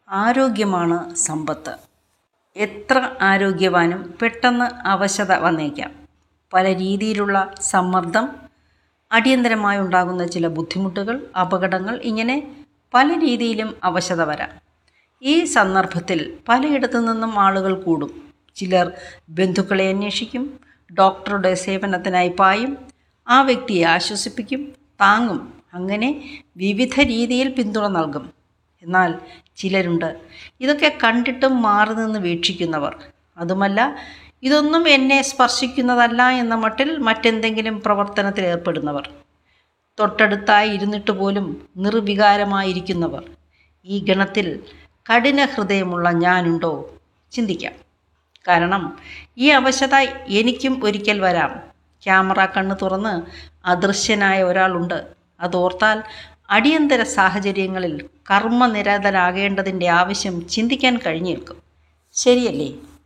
ആരോഗ്യമാണ് സമ്പത്ത് എത്ര ആരോഗ്യവാനും പെട്ടെന്ന് അവശത വന്നേക്കാം പല രീതിയിലുള്ള സമ്മർദ്ദം അടിയന്തരമായി ഉണ്ടാകുന്ന ചില ബുദ്ധിമുട്ടുകൾ അപകടങ്ങൾ ഇങ്ങനെ പല രീതിയിലും അവശത വരാം ഈ സന്ദർഭത്തിൽ പലയിടത്തു നിന്നും ആളുകൾ കൂടും ചിലർ ബന്ധുക്കളെ അന്വേഷിക്കും ഡോക്ടറുടെ സേവനത്തിനായി പായും ആ വ്യക്തിയെ ആശ്വസിപ്പിക്കും താങ്ങും അങ്ങനെ വിവിധ രീതിയിൽ പിന്തുണ നൽകും എന്നാൽ ചിലരുണ്ട് ഇതൊക്കെ കണ്ടിട്ടും മാറി നിന്ന് വീക്ഷിക്കുന്നവർ അതുമല്ല ഇതൊന്നും എന്നെ സ്പർശിക്കുന്നതല്ല എന്ന മട്ടിൽ മറ്റെന്തെങ്കിലും പ്രവർത്തനത്തിൽ ഏർപ്പെടുന്നവർ തൊട്ടടുത്തായി ഇരുന്നിട്ട് പോലും നിർവികാരമായിരിക്കുന്നവർ ഈ ഗണത്തിൽ കഠിന ഹൃദയമുള്ള ഞാനുണ്ടോ ചിന്തിക്കാം കാരണം ഈ അവശത എനിക്കും ഒരിക്കൽ വരാം ക്യാമറ കണ്ണ് തുറന്ന് അദൃശ്യനായ ഒരാളുണ്ട് അതോർത്താൽ അടിയന്തര സാഹചര്യങ്ങളിൽ കർമ്മനിരതനാകേണ്ടതിൻ്റെ ആവശ്യം ചിന്തിക്കാൻ കഴിഞ്ഞേൽക്കും ശരിയല്ലേ